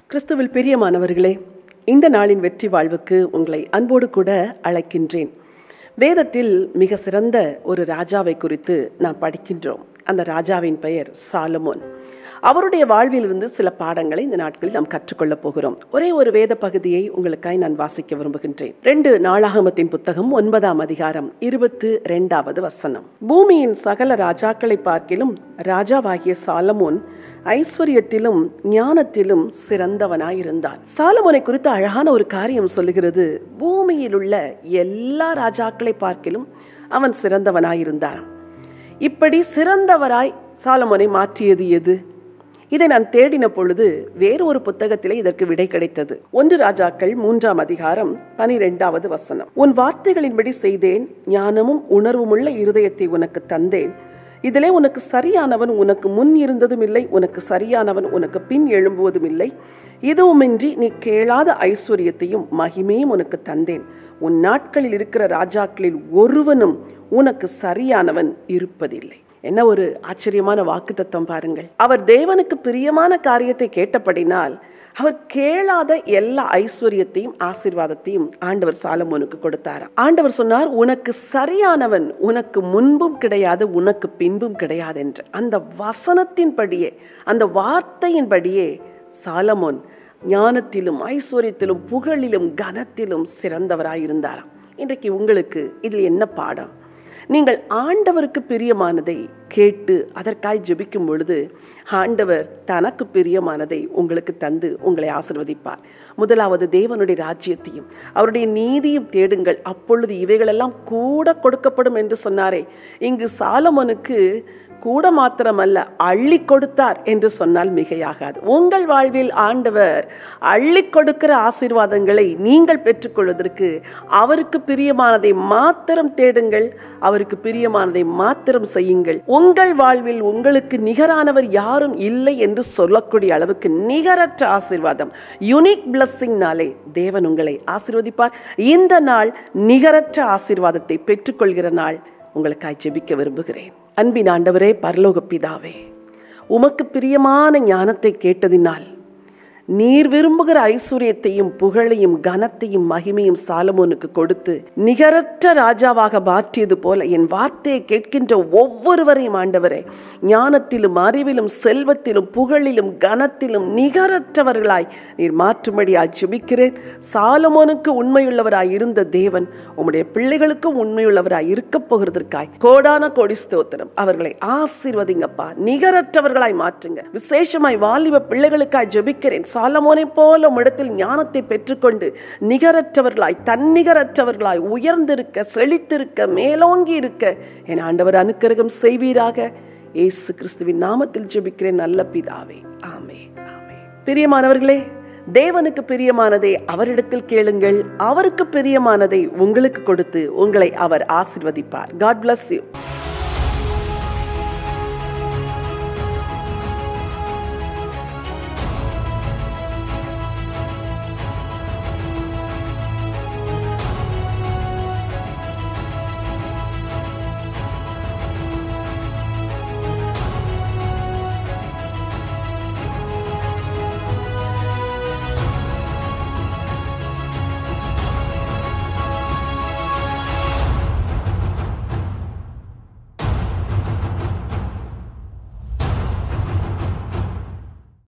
கிறிஸ்துவில் பிரியமானவர்களே இந்த நாளின் வெற்றி வாழ்வுக்கு உங்களை அன்போடு கூட அழைக்கின்றேன் வேதத்தில் மிக சிறந்த ஒரு ராஜாவை குறித்து நாம் படிக்கின்றோம் அந்த ராஜாவின் பெயர் சாலமோன் அவருடைய வாழ்விலிருந்து சில பாடங்களை இந்த நாட்களில் நாம் கற்றுக்கொள்ளப் போகிறோம் ஒரே ஒரு வேத பகுதியை உங்களுக்காய் நான் வாசிக்க விரும்புகின்றேன் ரெண்டு நாளாகமத்தின் புத்தகம் ஒன்பதாம் அதிகாரம் இருபத்து ரெண்டாவது வசனம் பூமியின் சகல ராஜாக்களை பார்க்கிலும் ராஜாவாகிய சாலமோன் ஐஸ்வர்யத்திலும் ஞானத்திலும் சிறந்தவனாயிருந்தான் சாலமோனை குறித்து அழகான ஒரு காரியம் சொல்லுகிறது பூமியில் உள்ள எல்லா ராஜாக்களை பார்க்கிலும் அவன் சிறந்தவனாயிருந்தான் இப்படி சிறந்தவராய் சாலமோனை மாற்றியது எது இதை நான் தேடின பொழுது வேறு ஒரு புத்தகத்திலே இதற்கு விடை கிடைத்தது ஒன்று ராஜாக்கள் மூன்றாம் அதிகாரம் பனிரெண்டாவது வசனம் உன் வார்த்தைகளின்படி செய்தேன் ஞானமும் உணர்வுமுள்ள இருதயத்தை உனக்கு தந்தேன் இதிலே உனக்கு சரியானவன் உனக்கு முன் இருந்ததும் இல்லை உனக்கு சரியானவன் உனக்கு பின் எழும்புவதும் இல்லை இதுவுமின்றி நீ கேளாத ஐஸ்வர்யத்தையும் மகிமையும் உனக்கு தந்தேன் உன் நாட்களில் இருக்கிற ராஜாக்களில் ஒருவனும் உனக்கு சரியானவன் இருப்பதில்லை என்ன ஒரு ஆச்சரியமான வாக்குத்தத்தம் பாருங்கள் அவர் தேவனுக்கு பிரியமான காரியத்தை கேட்டபடினால் அவர் கேளாத எல்லா ஐஸ்வர்யத்தையும் ஆசிர்வாதத்தையும் ஆண்டவர் சாலமோனுக்கு கொடுத்தாராம் ஆண்டவர் சொன்னார் உனக்கு சரியானவன் உனக்கு முன்பும் கிடையாது உனக்கு பின்பும் கிடையாது என்று அந்த வசனத்தின்படியே அந்த வார்த்தையின்படியே சாலமோன் ஞானத்திலும் ஐஸ்வர்யத்திலும் புகழிலும் கனத்திலும் சிறந்தவராயிருந்தாராம் இன்றைக்கு உங்களுக்கு இதில் என்ன பாடம் நீங்கள் ஆண்டவருக்கு பிரியமானதை கேட்டு அதற்காய் ஜெபிக்கும் பொழுது ஆண்டவர் தனக்கு பிரியமானதை உங்களுக்கு தந்து உங்களை ஆசிர்வதிப்பார் முதலாவது தேவனுடைய ராஜ்யத்தையும் அவருடைய நீதியும் தேடுங்கள் அப்பொழுது இவைகளெல்லாம் கூட கொடுக்கப்படும் என்று சொன்னாரே இங்கு சாலமனுக்கு கூட மாத்திரமல்ல அள்ளி கொடுத்தார் என்று சொன்னால் மிகையாகாது உங்கள் வாழ்வில் ஆண்டவர் அள்ளி கொடுக்கிற ஆசீர்வாதங்களை நீங்கள் பெற்றுக்கொள்வதற்கு அவருக்கு பிரியமானதை மாத்திரம் தேடுங்கள் அவருக்கு பிரியமானதை மாத்திரம் செய்யுங்கள் உங்கள் வாழ்வில் உங்களுக்கு நிகரானவர் யாரும் இல்லை என்று சொல்லக்கூடிய அளவுக்கு நிகரற்ற ஆசீர்வாதம் யுனிக் பிளஸ்ஸிங்னாலே தேவன் உங்களை ஆசீர்வதிப்பார் இந்த நாள் நிகரற்ற ஆசீர்வாதத்தை பெற்றுக்கொள்கிற நாள் உங்களுக்காய் ஜெபிக்க விரும்புகிறேன் அன்பின் ஆண்டவரே பரலோக பிதாவே உமக்கு பிரியமான ஞானத்தை கேட்டதினால் நீர் விரும்புகிற ஐஸ்வர்யத்தையும் புகழையும் கனத்தையும் மகிமையும் சாலமோனுக்கு கொடுத்து நிகரற்ற ராஜாவாக மாற்றியது போல என் வார்த்தையை கேட்கின்ற ஒவ்வொருவரையும் ஆண்டவரே ஞானத்திலும் அறிவிலும் செல்வத்திலும் புகழிலும் கனத்திலும் நிகரற்றவர்களாய் நீர் மாற்றும்படியாய் ஜெபிக்கிறேன் சாலமோனுக்கு உண்மையுள்ளவராய் இருந்த தேவன் உம்முடைய பிள்ளைகளுக்கும் உண்மையுள்ளவராய் இருக்கப் போகிறதற்காய் கோடான கோடி ஸ்தோத்திரம் அவர்களை ஆசீர்வதிங்கப்பா நிகரற்றவர்களாய் மாற்றுங்க விசேஷமாய் வாலிப பிள்ளைகளுக்காய் ஜெபிக்கிறேன் சாலமோனை போல இடத்தில் ஞானத்தை பெற்றுக்கொண்டு நிகரற்றவர்களாய் தன்னிகரற்றவர்களாய் உயர்ந்திருக்க செழித்திருக்க மேலோங்கி இருக்க என் ஆண்டவர் அனுக்கிரகம் செய்வீராக இயேசு கிறிஸ்துவின் நாமத்தில் ஜெபிக்கிறேன் நல்ல பிதாவே ஆமே ஆமே பிரியமானவர்களே தேவனுக்கு பிரியமானதை அவரிடத்தில் கேளுங்கள் அவருக்கு பிரியமானதை உங்களுக்கு கொடுத்து உங்களை அவர் ஆசிர்வதிப்பார் காட் பிளஸ் யூ